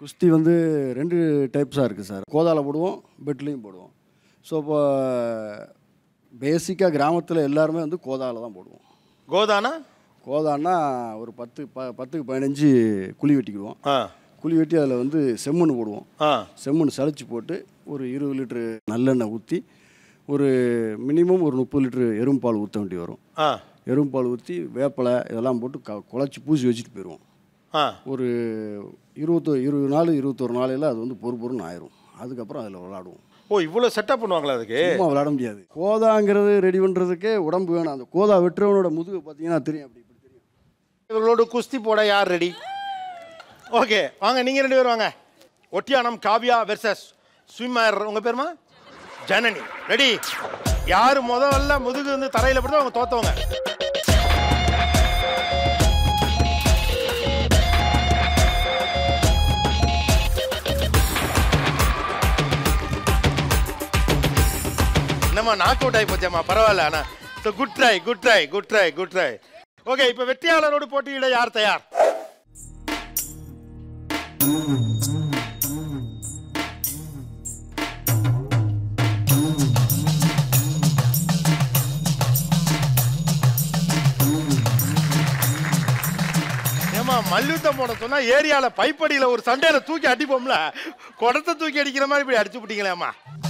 குஸ்தி வந்து ரெண்டு டைப்ஸாக இருக்குது சார் கோதால போடுவோம் பெட்லேயும் போடுவோம் ஸோ இப்போ பேசிக்காக கிராமத்தில் எல்லாருமே வந்து கோதால தான் போடுவோம் கோதானா கோதான்னா ஒரு பத்து ப பத்துக்கு பதினஞ்சு குழி வெட்டிக்கிடுவோம் ஆ குழி வெட்டி அதில் வந்து செம்மண் போடுவோம் ஆ செம்மண் சளிச்சு போட்டு ஒரு இருபது லிட்ரு நல்லெண்ணெய் ஊற்றி ஒரு மினிமம் ஒரு முப்பது லிட்ரு எறும்பால் ஊற்ற வேண்டி வரும் ஆ எறும்பால் ஊற்றி வேப்பிலை இதெல்லாம் போட்டு க குழச்சி பூசி வச்சுட்டு போயிடுவோம் ஆ ஒரு இருபத்தோ இருபது நாள் இருபத்தொரு நாளையில் அது வந்து பொறு பொறுன்னு ஆயிரும் அதுக்கப்புறம் அதில் விளாடுவோம் ஓ இவ்வளோ செட்டப் பண்ணுவாங்களா அதுக்கு சும்மா விளாட முடியாது கோதாங்கிறது ரெடி பண்ணுறதுக்கே உடம்பு வேணும் அந்த கோதா வெட்டுறவனோட முதுகு பார்த்தீங்கன்னா தெரியும் அப்படி இப்படி தெரியும் இவர்களோட குஸ்தி போட யார் ரெடி ஓகே வாங்க நீங்க ரெண்டு பேரும் வாங்க ஒட்டியானம் காவியா வெர்சஸ் ஸ்விம்மர் உங்க பேருமா ஜனனி ரெடி யாரு முதல்ல முதுகு வந்து தரையில படுதோ அவங்க தோத்தவங்க என்னம்மா நாக் அவுட் ஆகி போச்சேம்மா பரவாயில்ல ஆனா good try good try good try good try okay இப்போ வெற்றியாளரோடு போட்டியிட யார் தயார் ஏமா மல்யுத்தம் போட சொன்னா ஏரியால பைப்படியில ஒரு சண்டையில தூக்கி அடிப்போம்ல குடத்தை தூக்கி அடிக்கிற மாதிரி இப்படி அடிச்சு விட்டீங்களேம்மா